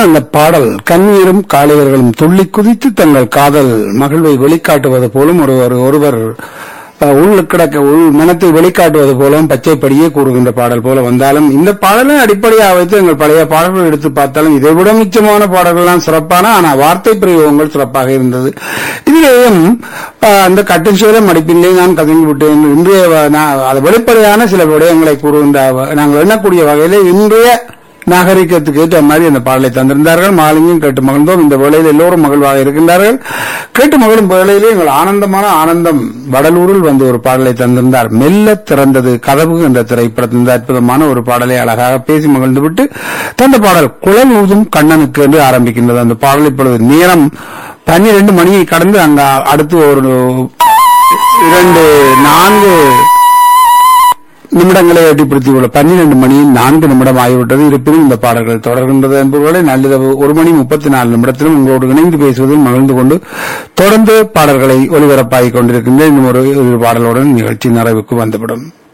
அந்த பாடல் கண்ணீரும் காளையர்களும் துள்ளி குதித்து தங்கள் காதல் மகிழ்வை வெளிக்காட்டுவது போலும் ஒருவர் ஒருவர் அஹ், உள் கிடக்க உள் மனத்தை வெளிக்காட்டுவது போலவும் பச்சைப்படியே கூறுகின்ற பாடல் போல வந்தாலும் இந்த பாடலை அடிப்படையாக வைத்து எங்கள் பழைய பாடல்கள் எடுத்து பார்த்தாலும் இதை விட மிச்சமான பாடல்கள்லாம் சிறப்பான ஆனால் வார்த்தை பிரயோகங்கள் சிறப்பாக இருந்தது இதிலேயும் அஹ், அந்த கட்டும் சேலம் அடிப்பிலே நான் கதங்கி விட்டேன் இன்றைய வ- நான் அது வெளிப்படையான சில விடயங்களை கூறுகின்ற வ- நாங்கள் எண்ணக்கூடிய வகையிலே இன்றைய நாகரிகத்துக்கு ஏற்ற மாதிரி அந்த பாடலை தந்திருந்தார்கள் மாலிங்கும் கேட்டு மகிழ்ந்தோம் இந்த வேளையில் எல்லோரும் மகிழ்வாக இருக்கின்றார்கள் கேட்டு மகிழும் வேளையிலே எங்கள் ஆனந்தமான ஆனந்தம் வடலூரில் வந்து ஒரு பாடலை தந்திருந்தார் மெல்ல திறந்தது கதவு என்ற திரைப்படத்தில் இந்த அற்புதமான ஒரு பாடலை அழகாக பேசி மகிழ்ந்து விட்டு தந்த பாடல் குழல் ஊதும் கண்ணனுக்கு என்று ஆரம்பிக்கின்றது அந்த பாடல் இப்பொழுது நேரம் பன்னிரண்டு மணியை கடந்து அங்க அடுத்து ஒரு இரண்டு நான்கு நிமிடங்களை எட்டிப்படுத்தியுள்ள பன்னிரண்டு மணி நான்கு நிமிடம் ஆகிவிட்டது இருப்பினும் இந்த பாடல்கள் தொடர்கின்றது என்பவர்களை நள்ளிரவு ஒரு மணி முப்பத்தி நாலு நிமிடத்திலும் உங்களோடு இணைந்து பேசுவதில் மகிழ்ந்து கொண்டு தொடர்ந்து பாடல்களை ஒலிபரப்பாகிக் கொண்டிருக்கின்ற இன்னும் ஒரு ஒரு பாடலுடன் நிகழ்ச்சி நிறைவுக்கு வந்துவிடும்